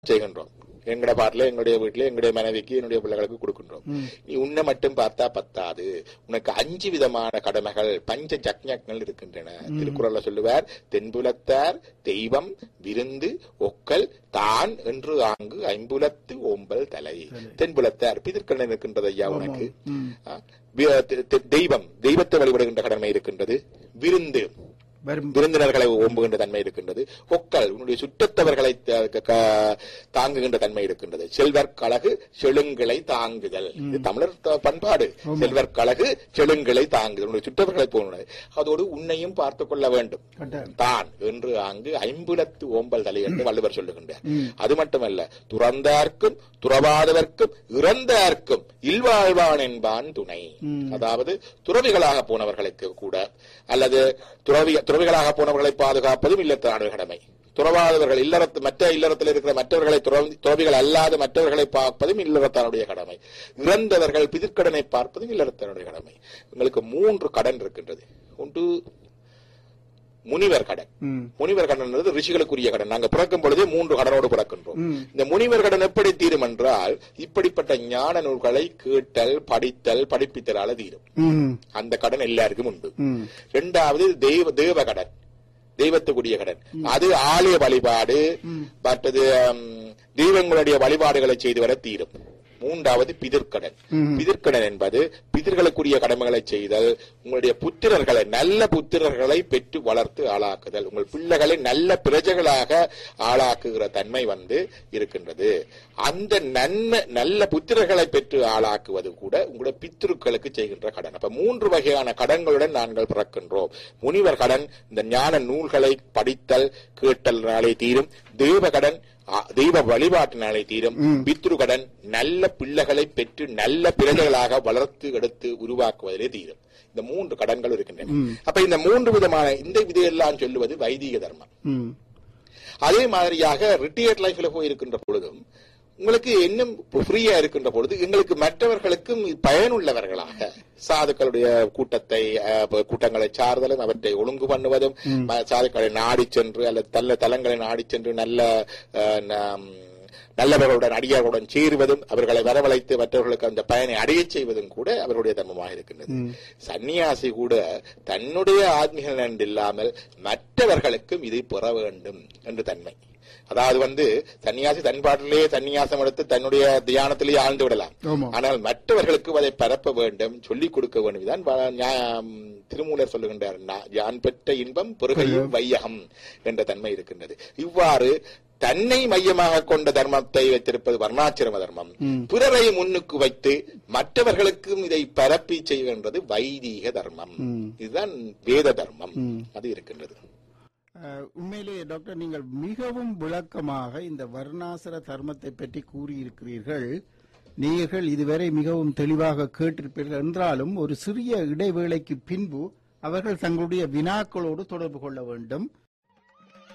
செய்கின்றோம் எங்கட பாட்டில எங்களுடைய வீட்டுல எங்களுடைய மனைவிக்கு என்னுடைய பிள்ளைகளுக்கு கொடுக்கின்றோம் நீ உன்னை மட்டும் பார்த்தா பத்தாது உனக்கு அஞ்சு விதமான கடமைகள் பஞ்ச ஜக்ஞங்கள் இருக்கின்றன திருக்குறள்ல சொல்லுவார் தென்புலத்தார் தெய்வம் விருந்து ஒக்கல் தான் என்று ஆங்கு ஐம்புலத்து ஓம்பல் தலை தென்புலத்தார் பிதிர்கடன் இருக்கின்றது ஐயா உனக்கு ஆ, வி- தெ- தெ- தெய்வம் தெய்வத்தை வழிபடுகின்ற கடமை இருக்கின்றது விருந்து வரும் விருந்தினர்களை ஓம்புகின்ற தன்மை இருக்கின்றது ஒக்கல் உன்னுடைய சுற்றத்தவர்களை த- க- க- தாங்குகின்ற தன்மை இருக்கின்றது செல்வர் கழகு செழுங்களை தாங்குதல் இது தமிழர் த- பண்பாடு செல்வர் கழகு செழுங்களை தாங்குதல் உன்னுடைய சுற்றவர்களை போனது அதோடு உன்னையும் பார்த்துக் கொள்ள வேண்டும் கட்டாயம் தான் என்று அங்கு ஐம்புலத்து ஓம்பல் தலை என்று வள்ளுவர் சொல்லுகின்றார் அது மட்டுமல்ல துறந்தார்க்கும் துறவாதவர்க்கும் இறந்தார்க்கும் இல்வாழ்வான் என்பான் துணை அதாவது துறவிகளாக போனவர்களுக்கு கூட அல்லது துறவி துறவிகளாக போனவர்களை பாதுகாப்பதும் இல்லத்தான கடமை துறவாதவர்கள் இல்லறத்து மற்ற இல்லறத்தில் இருக்கிற மற்றவர்களை துறவி- துறவிகள் அல்லாத மற்றவர்களை பார்ப்பதும் இல்லறத்தானுடைய கடமை இறந்தவர்கள் பிதிர்க்கடனை பார்ப்பதும் இல்லறத்தானுடைய கடமை உங்களுக்கு மூன்று கடன் இருக்கின்றது ஒன்று முனிவர் கடன் ம். முனிவர் கடன் என்பது ரிஷிகளுக்குரிய கடன் நாங்க பிறக்கும் பொழுதே மூன்று கடனோடு பிறக்கின்றோம் இந்த முனிவர் கடன் எப்படி தீரும் என்றால் இப்படிப்பட்ட ஞான நூல்களை கேட்டல் படித்தல் படிப்பித்தலால தீரும் ம் அந்த கடன் எல்லாருக்கும் உண்டு ம் இரண்டாவது தெய்வ தேவ கடன் தெய்வத்துக்குரிய கடன் அது ஆலய வழிபாடு மற்றது ம், தெய்வங்களுடைய வழிபாடுகளை செய்து வர தீரும் மூன்றாவது பிதிர்க்கடன் பிதிர்க்கடன் என்பது பிதிர்களுக்குரிய கடமைகளை செய்தல் உங்களுடைய புத்திரர்களை நல்ல புத்திரர்களை பெற்று வளர்த்து ஆளாக்குதல் உங்கள் பிள்ளைகளை நல்ல பிரஜைகளாக ஆளாக்குகிற தன்மை வந்து இருக்கின்றது அந்த நன்மை நல்ல புத்திரர்களை பெற்று ஆளாக்குவது கூட உங்களுடைய பித்ருக்களுக்கு செய்கின்ற கடன் அப்ப மூன்று வகையான கடன்களுடன் நாங்கள் பிறக்கின்றோம் முனிவர் கடன் இந்த ஞான நூல்களை படித்தல் கேட்டல்னாலே தீரும் தேவ கடன் ஆ, தெய்வ வழிபாட்டினாலே தீரும் பித்ரு கடன் நல்ல பிள்ளைகளை பெற்று நல்ல பிரஜைகளாக வளர்த்து எடுத்து உருவாக்குவதிலே தீரும் இந்த மூன்று கடன்கள் இருக்கின்றன அப்ப இந்த மூன்று விதமான இந்த விதையெல்லாம் சொல்லுவது வைதிக தர்மம் ம் அதே மாதிரியாக ரிட்டையர்ட் லைஃப்ல போய் இருக்கின்ற பொழுதும் உங்களுக்கு இன்னும் ஃப்ரீயா இருக்கின்ற பொழுது எங்களுக்கு மற்றவர்களுக்கும் பயனுள்ளவர்களாக சாதுக்களுடைய கூட்டத்தை அஹ், ப- கூட்டங்களை சார்தலும் அவற்றை ஒழுங்கு பண்ணுவதும் ம- சாதுக்களை நாடி சென்று அல்லது நல்ல தலங்களை நாடி சென்று நல்ல அஹ், நம், நல்லவர்களுடன் அடியார்களுடன் சேருவதும் அவர்களை வரவழைத்து மற்றவர்களுக்கு அந்த பயனை அடையச் செய்வதும் கூட அவருடைய தர்மமாக இருக்கின்றது சன்னியாசி கூட தன்னுடைய ஆத்மீக நன்றி இல்லாமல் மற்றவர்களுக்கும் இதை பெற வேண்டும் என்று தன்மை அதாவது வந்து சன்னியாசி தன் பாட்டிலேயே சன்னியாசம் எடுத்து தன்னுடைய தியானத்திலேயே ஆழ்ந்து விடலாம் ஆமா. ஆனால் மற்றவர்களுக்கு அதை பரப்ப வேண்டும் சொல்லிக் கொடுக்க வேண்டும் இதான் வ- ஞா- திருமூலர் சொல்லுகின்றார் "நா- யான் பெற்ற இன்பம் பொறுகையும் வையகம் என்ற தன்மை இருக்கின்றது இவ்வாறு தன்னை மையமாக கொண்ட தர்மத்தை வைத்திருப்பது வர்ணாசிரம தர்மம் பிறரை முன்னுக்கு வைத்து மற்றவர்களுக்கும் இதை பரப்பி செய்கின்றது வைதீக தர்மம் இதுதான் வேத தர்மம் அது இருக்கின்றது அஹ், உண்மையிலேயே டாக்டர் நீங்கள் மிகவும் விளக்கமாக இந்த வர்ணாசிர தர்மத்தை பற்றி கூறியிருக்கிறீர்கள் நீங்கள் இதுவரை மிகவும் தெளிவாக கேட்டிருப்பீர்கள் என்றாலும் ஒரு சிறிய இடைவேளைக்கு பின்பு அவர்கள் தங்களுடைய வினாக்களோடு தொடர்பு கொள்ள வேண்டும்